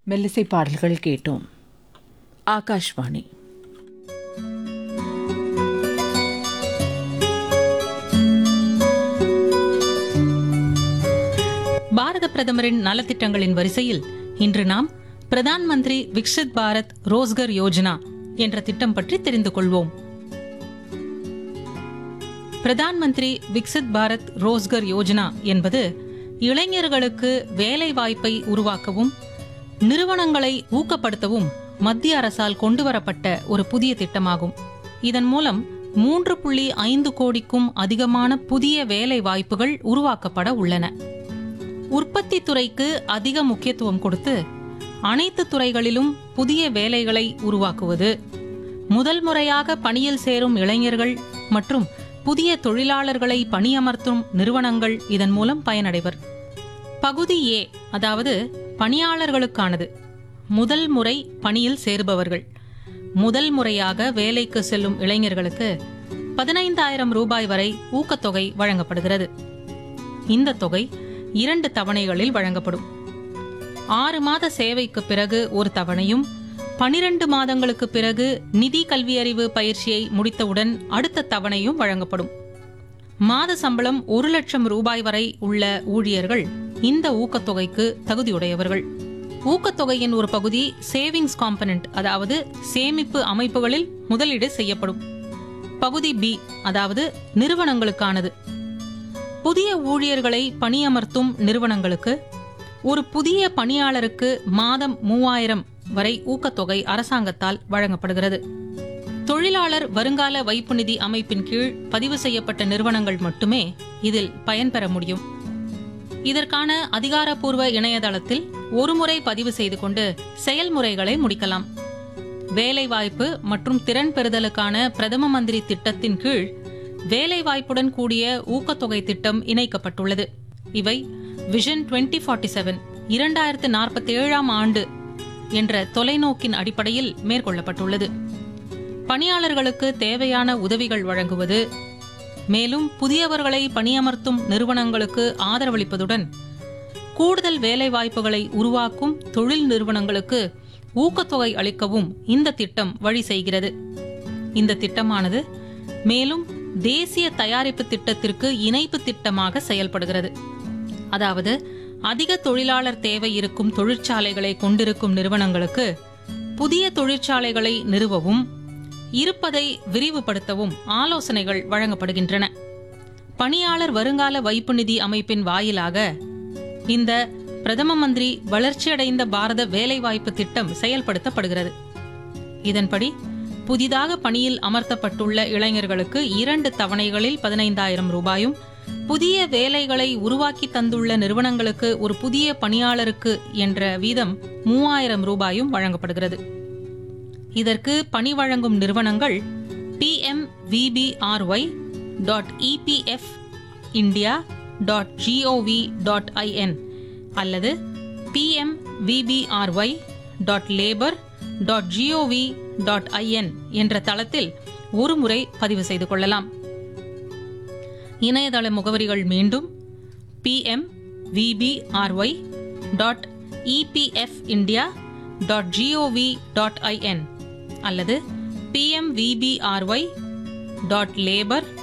மெல்லிசை பாடல்கள் கேட்டோம் ஆகாஷ்வாணி பாரத பிரதமரின் நலத்திட்டங்களின் வரிசையில் இன்று நாம் பிரதான் மந்திரி விக்ஷித் பாரத் ரோஸ்கர் யோஜனா என்ற திட்டம் பற்றி தெரிந்து கொள்வோம் பிரதான் மந்திரி விக்சித் பாரத் ரோஸ்கர் யோஜனா என்பது இளைஞர்களுக்கு வேலை வாய்ப்பை உருவாக்கவும் நிறுவனங்களை ஊக்கப்படுத்தவும் மத்திய அரசால் கொண்டுவரப்பட்ட ஒரு புதிய திட்டமாகும் இதன் மூலம் மூன்று புள்ளி ஐந்து கோடிக்கும் அதிகமான புதிய வேலை வாய்ப்புகள் உருவாக்கப்பட உள்ளன உற்பத்தி துறைக்கு அதிக முக்கியத்துவம் கொடுத்து அனைத்து துறைகளிலும் புதிய வேலைகளை உருவாக்குவது முதல் முறையாக பணியில் சேரும் இளைஞர்கள் மற்றும் புதிய தொழிலாளர்களை பணியமர்த்தும் நிறுவனங்கள் இதன் மூலம் பயனடைவர் பகுதி ஏ அதாவது பணியாளர்களுக்கானது முதல் முறை பணியில் சேருபவர்கள் முதல் முறையாக வேலைக்கு செல்லும் இளைஞர்களுக்கு பதினைந்தாயிரம் ரூபாய் வரை ஊக்கத்தொகை வழங்கப்படுகிறது இந்த தொகை இரண்டு தவணைகளில் வழங்கப்படும் ஆறு மாத சேவைக்கு பிறகு ஒரு தவணையும் பனிரெண்டு மாதங்களுக்கு பிறகு நிதி கல்வியறிவு பயிற்சியை முடித்தவுடன் அடுத்த தவணையும் வழங்கப்படும் மாத சம்பளம் ஒரு லட்சம் ரூபாய் வரை உள்ள ஊழியர்கள் இந்த ஊக்கத்தொகைக்கு தகுதியுடையவர்கள் ஊக்கத்தொகையின் ஒரு பகுதி சேவிங்ஸ் காம்பனன்ட் அதாவது சேமிப்பு அமைப்புகளில் முதலீடு செய்யப்படும் பகுதி பி அதாவது நிறுவனங்களுக்கானது புதிய ஊழியர்களை பணியமர்த்தும் நிறுவனங்களுக்கு ஒரு புதிய பணியாளருக்கு மாதம் மூவாயிரம் வரை ஊக்கத்தொகை அரசாங்கத்தால் வழங்கப்படுகிறது தொழிலாளர் வருங்கால வைப்பு நிதி அமைப்பின் கீழ் பதிவு செய்யப்பட்ட நிறுவனங்கள் மட்டுமே இதில் பயன்பெற முடியும் இதற்கான அதிகாரப்பூர்வ இணையதளத்தில் ஒருமுறை பதிவு செய்து கொண்டு செயல்முறைகளை முடிக்கலாம் வேலைவாய்ப்பு மற்றும் திறன் பெறுதலுக்கான பிரதம மந்திரி திட்டத்தின் கீழ் வேலைவாய்ப்புடன் கூடிய ஊக்கத்தொகை திட்டம் இணைக்கப்பட்டுள்ளது இவை விஷன் 2047 ஃபார்ட்டி செவன் இரண்டாயிரத்து நாற்பத்தி ஏழாம் ஆண்டு என்ற தொலைநோக்கின் அடிப்படையில் மேற்கொள்ளப்பட்டுள்ளது பணியாளர்களுக்கு தேவையான உதவிகள் வழங்குவது மேலும் புதியவர்களை பணியமர்த்தும் நிறுவனங்களுக்கு ஆதரவளிப்பதுடன் கூடுதல் வேலைவாய்ப்புகளை உருவாக்கும் தொழில் நிறுவனங்களுக்கு ஊக்கத்தொகை அளிக்கவும் இந்த திட்டம் வழி செய்கிறது இந்த திட்டமானது மேலும் தேசிய தயாரிப்பு திட்டத்திற்கு இணைப்பு திட்டமாக செயல்படுகிறது அதாவது அதிக தொழிலாளர் தேவை இருக்கும் தொழிற்சாலைகளை கொண்டிருக்கும் நிறுவனங்களுக்கு புதிய தொழிற்சாலைகளை நிறுவவும் இருப்பதை விரிவுபடுத்தவும் ஆலோசனைகள் வழங்கப்படுகின்றன பணியாளர் வருங்கால வைப்பு நிதி அமைப்பின் வாயிலாக இந்த பிரதம மந்திரி வளர்ச்சியடைந்த பாரத வேலைவாய்ப்பு திட்டம் செயல்படுத்தப்படுகிறது இதன்படி புதிதாக பணியில் அமர்த்தப்பட்டுள்ள இளைஞர்களுக்கு இரண்டு தவணைகளில் பதினைந்தாயிரம் ரூபாயும் புதிய வேலைகளை உருவாக்கி தந்துள்ள நிறுவனங்களுக்கு ஒரு புதிய பணியாளருக்கு என்ற வீதம் மூவாயிரம் ரூபாயும் வழங்கப்படுகிறது இதற்கு பணி வழங்கும் நிறுவனங்கள் PMVBRY dot EPF India dot GOV dot IN அல்லது PMVBRY dot labour dot GOV dot IN என்ற தளத்தில் ஒருமுறை பதிவு செய்து கொள்ளலாம் இணையதள முகவரிகள் மீண்டும் PM VBRY dot EPF India dot GOV dot IN அல்லது பிஎம்விபிஆர்ஒய் டாட் லேபர்